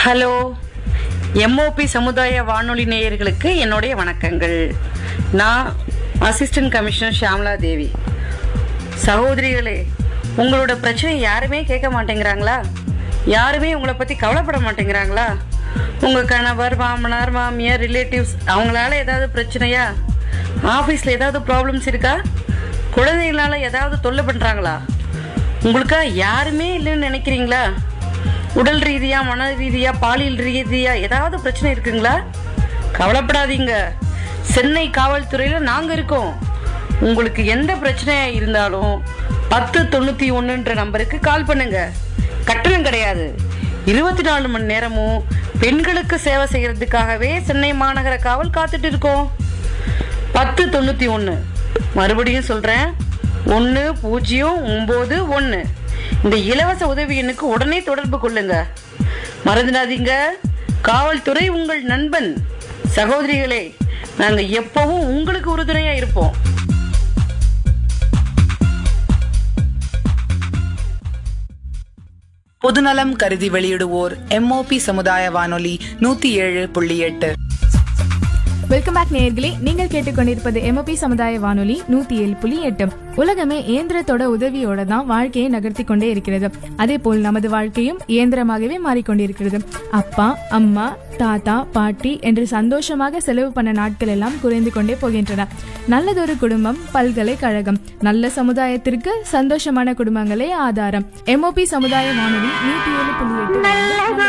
hello MOP சமுதாய வானொலி நேயர்களுக்கு என்னுடைய வணக்கங்கள் நான் அசிஸ்டன்ட் கமிஷனர் ஷியாமலா தேவி சகோதரிகளே உங்களோட பிரச்சனை யாருமே கேட்க மாட்டேங்கிறாங்களா யாருமே உங்களை பற்றி கவலைப்பட மாட்டேங்கிறாங்களா உங்கள் கணவர் மாமனார் மாமியார் ரிலேட்டிவ்ஸ் அவங்களால ஏதாவது பிரச்சனையா ஆஃபீஸில் ஏதாவது ப்ராப்ளம்ஸ் இருக்கா குழந்தைகளால ஏதாவது தொல்லை பண்ணுறாங்களா உங்களுக்கா யாருமே இல்லைன்னு நினைக்கிறீங்களா உடல் ரீதியா மன ரீதியா பாலியல் ரீதியா ஏதாவது பிரச்சனை இருக்குங்களா கவலைப்படாதீங்க சென்னை காவல்துறையில நாங்க இருக்கோம் உங்களுக்கு எந்த பிரச்சனையா இருந்தாலும் பத்து தொண்ணூத்தி ஒண்ணுன்ற நம்பருக்கு கால் பண்ணுங்க கட்டணம் கிடையாது இருபத்தி நாலு மணி நேரமும் பெண்களுக்கு சேவை செய்யறதுக்காகவே சென்னை மாநகர காவல் காத்துட்டு இருக்கோம் பத்து தொண்ணூத்தி ஒன்று மறுபடியும் சொல்றேன் ஒன்று பூஜ்ஜியம் ஒம்பது ஒன்று இந்த இலவச உதவி எண்ணுக்கு உடனே தொடர்பு கொள்ளுங்க மறந்துடாதீங்க காவல்துறை உங்கள் நண்பன் சகோதரிகளே நாங்க எப்பவும் உங்களுக்கு உறுதுணையா இருப்போம் பொதுநலம் கருதி வெளியிடுவோர் எம்ஓபி சமுதாய வானொலி நூத்தி ஏழு புள்ளி எட்டு வெல்கம் பேக் நேயர்களே நீங்கள் கேட்டுக்கொண்டிருப்பது எம்ஓபி சமுதாய வானொலி நூத்தி ஏழு புள்ளி எட்டு உலகமே இயந்திரத்தோட உதவியோட தான் வாழ்க்கையை நகர்த்தி கொண்டே இருக்கிறது அதே போல் நமது வாழ்க்கையும் இயந்திரமாகவே மாறிக்கொண்டிருக்கிறது அப்பா அம்மா தாத்தா பாட்டி என்று சந்தோஷமாக செலவு பண்ண நாட்கள் எல்லாம் குறைந்து கொண்டே போகின்றன நல்லதொரு குடும்பம் பல்கலைக்கழகம் நல்ல சமுதாயத்திற்கு சந்தோஷமான குடும்பங்களே ஆதாரம் எம்ஓபி சமுதாய வானொலி நூத்தி ஏழு புள்ளி எட்டு